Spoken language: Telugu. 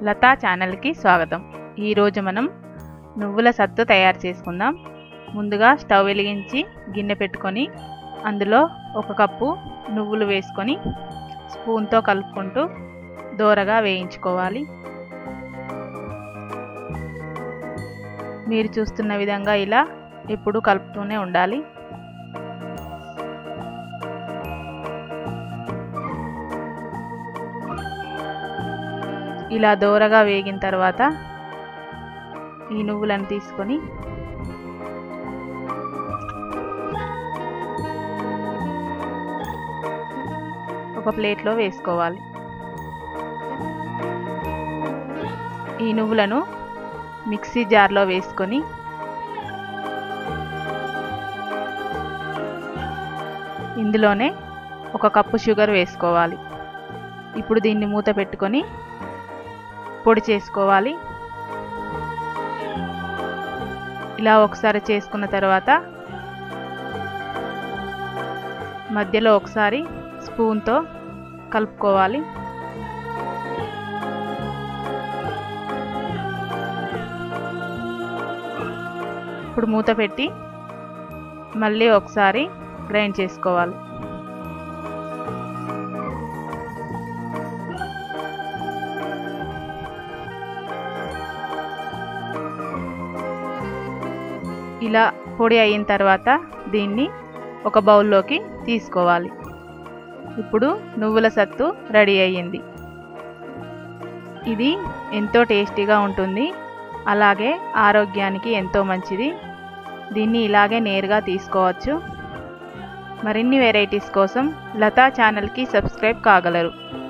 లతా ఛానల్కి స్వాగతం ఈరోజు మనం నువ్వుల సత్తు తయారు చేసుకుందాం ముందుగా స్టవ్ వెలిగించి గిన్నె పెట్టుకొని అందులో ఒక కప్పు నువ్వులు వేసుకొని స్పూన్తో కలుపుకుంటూ దోరగా వేయించుకోవాలి మీరు చూస్తున్న విధంగా ఇలా ఎప్పుడు కలుపుతూనే ఉండాలి ఇలా దోరగా వేగిన తర్వాత ఈ నువ్వులను తీసుకొని ఒక ప్లేట్లో వేసుకోవాలి ఈ నువ్వులను మిక్సీ జార్లో వేసుకొని ఇందులోనే ఒక కప్పు షుగర్ వేసుకోవాలి ఇప్పుడు దీన్ని మూత పెట్టుకొని పొడి చేసుకోవాలి ఇలా ఒకసారి చేసుకున్న తర్వాత మధ్యలో ఒకసారి స్పూన్తో కలుపుకోవాలి ఇప్పుడు మూత పెట్టి మళ్ళీ ఒకసారి గ్రైండ్ చేసుకోవాలి ఇలా పొడి అయిన తర్వాత దీన్ని ఒక బౌల్లోకి తీసుకోవాలి ఇప్పుడు నువ్వుల సత్తు రెడీ అయ్యింది ఇది ఎంతో టేస్టీగా ఉంటుంది అలాగే ఆరోగ్యానికి ఎంతో మంచిది దీన్ని ఇలాగే నేరుగా తీసుకోవచ్చు మరిన్ని వెరైటీస్ కోసం లతా ఛానల్కి సబ్స్క్రైబ్ కాగలరు